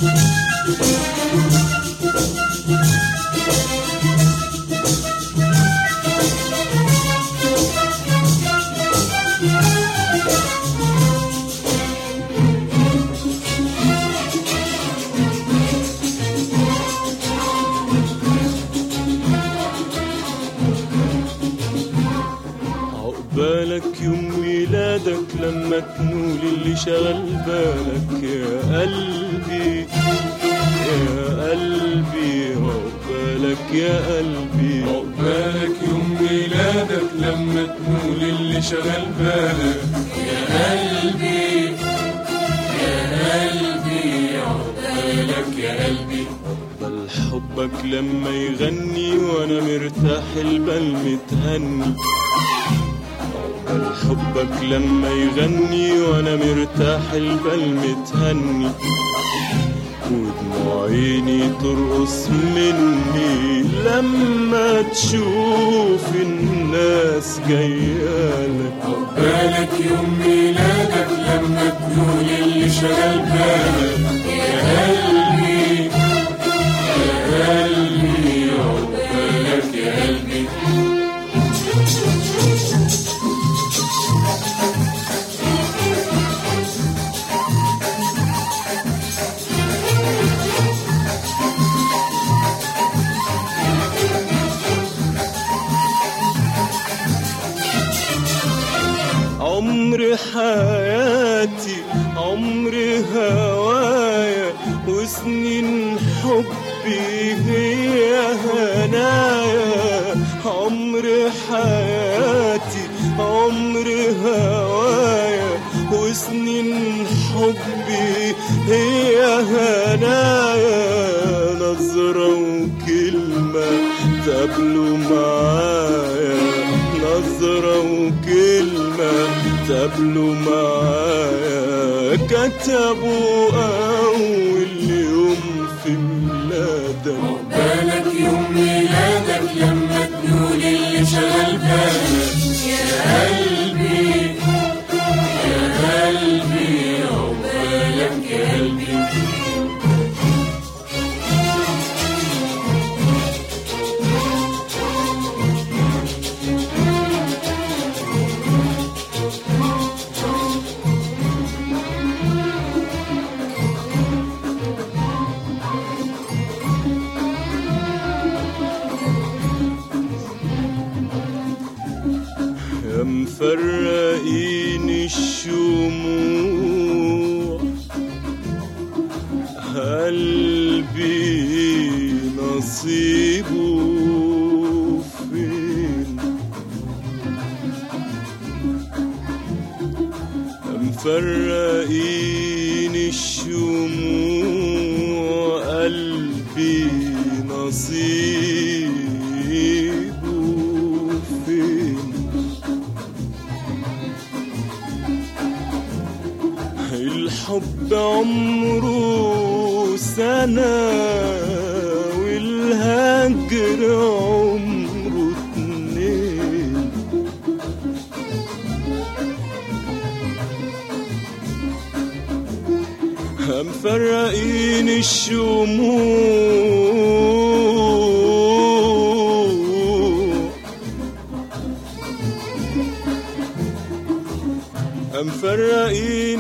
عقبالك يوم ميلادك لما تنول اللي شغل بالك يا قلبي يا قلبي عقبالك يا قلبي عقبالك يوم ميلادك لما تنول اللي شغل بالك يا قلبي يا قلبي عقبالك يا قلبي بل حبك لما يغني وانا مرتاح البال متهني بل حبك لما يغني وانا مرتاح البال متهني ودموع عيني ترقص مني لما تشوف الناس جايالك عقبالك يوم ميلادك لما تنول اللي شغل بالك يا قلبي يا قلبي عقبالك يا قلبي عمر حياتي عمر هوايا وسنين حبي هي هنايا عمر حياتي عمر هوايا وسنين حبي هي هنايا نظرة وكلمة تقابلوا معايا نظرة وكلمة تقابلوا معايا كتبوا أول يوم في ميلادك عقبالك يوم ميلادك لما تنول اللي شغل بالك يا قلبي يا قلبي عقبالك يا قلبي يا مفرقين الشموع قلبي نصيبه فين يا مفرقين الشموع قلبي نصيبه فين الحب عمره سنة والهجر عمره اتنين مفرقين الشموع مفرقين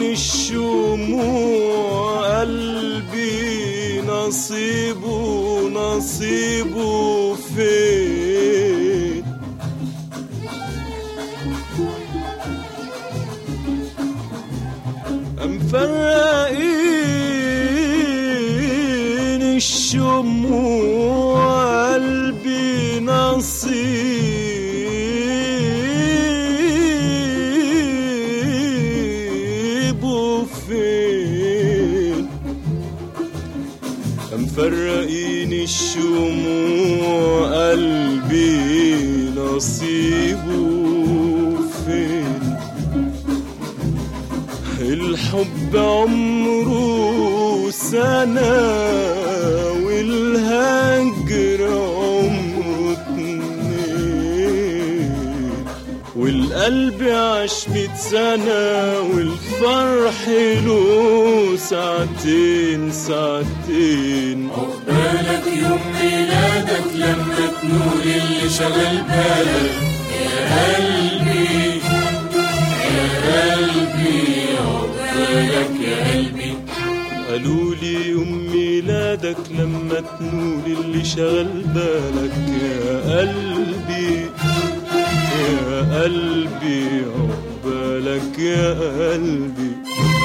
الشموع قلبي نصيبه نصيبه فين مفرقين الشموع قلبي نصيبه فين مفرقين الشموع قلبي نصيبه فين الحب عمره سنة والهجر عمره اتنين والقلب قلبي عاش ميت سنة والفرح له ساعتين ساعتين عقبالك يوم ميلادك لما تنول اللي شغل بالك يا قلبي يا قلبي عقبالك يا قلبي قالوا لي يوم ميلادك لما تنول اللي شغل بالك يا قلبي يا قلبي عقبالك يا قلبي